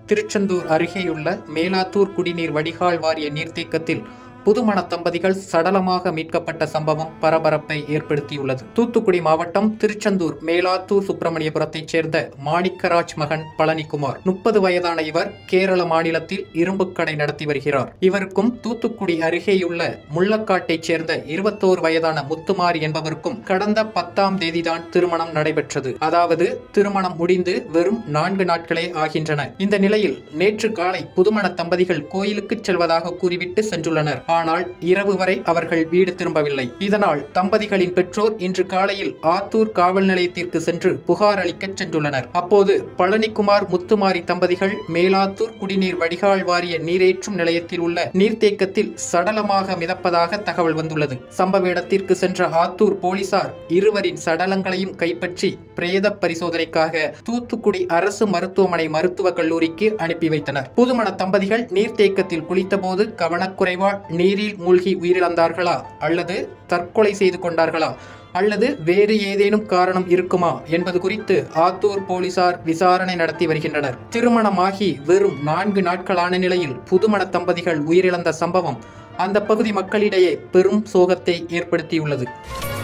திருச்செந்தூர் அருகேயுள்ள மேலாத்தூர் குடிநீர் வடிகால் வாரிய நீர்த்தேக்கத்தில் புதுமண தம்பதிகள் சடலமாக மீட்கப்பட்ட சம்பவம் பரபரப்பை ஏற்படுத்தியுள்ளது தூத்துக்குடி மாவட்டம் திருச்செந்தூர் மேலாத்தூர் சுப்பிரமணியபுரத்தைச் சேர்ந்த மாணிக்கராஜ் மகன் பழனிக்குமார் முப்பது வயதான இவர் கேரள மாநிலத்தில் இரும்புக் கடை நடத்தி வருகிறார் இவருக்கும் தூத்துக்குடி அருகேயுள்ள முள்ளக்காட்டைச் சேர்ந்த இருபத்தோரு வயதான முத்துமாரி என்பவருக்கும் கடந்த பத்தாம் தேதிதான் திருமணம் நடைபெற்றது அதாவது திருமணம் முடிந்து வெறும் நான்கு நாட்களே ஆகின்றன இந்த நிலையில் நேற்று காலை புதுமண தம்பதிகள் கோயிலுக்கு செல்வதாக கூறிவிட்டு சென்றுள்ளனர் ஆனால் இரவு வரை அவர்கள் வீடு திரும்பவில்லை இதனால் தம்பதிகளின் பெற்றோர் இன்று காலையில் ஆத்தூர் காவல் நிலையத்திற்கு சென்று புகார் அளிக்க சென்றுள்ளனர் அப்போது பழனிக்குமார் முத்துமாரி தம்பதிகள் மேலாத்தூர் குடிநீர் வடிகால் வாரிய நீரேற்றும் நிலையத்தில் உள்ள நீர்த்தேக்கத்தில் சடலமாக மிதப்பதாக தகவல் வந்துள்ளது சம்பவ இடத்திற்கு சென்ற ஆத்தூர் போலீசார் இருவரின் சடலங்களையும் கைப்பற்றி பிரேத பரிசோதனைக்காக தூத்துக்குடி அரசு மருத்துவமனை மருத்துவக் கல்லூரிக்கு அனுப்பி வைத்தனர் புதுமண தம்பதிகள் நீர்த்தேக்கத்தில் குளித்தபோது கவனக்குறைவால் நீரில் மூழ்கி உயிரிழந்தார்களா அல்லது தற்கொலை செய்து கொண்டார்களா அல்லது வேறு ஏதேனும் காரணம் இருக்குமா என்பது குறித்து ஆத்தூர் போலீசார் விசாரணை நடத்தி வருகின்றனர் திருமணமாகி வெறும் நான்கு நாட்களான நிலையில் புதுமண தம்பதிகள் உயிரிழந்த சம்பவம் அந்த பகுதி மக்களிடையே பெரும் சோகத்தை ஏற்படுத்தியுள்ளது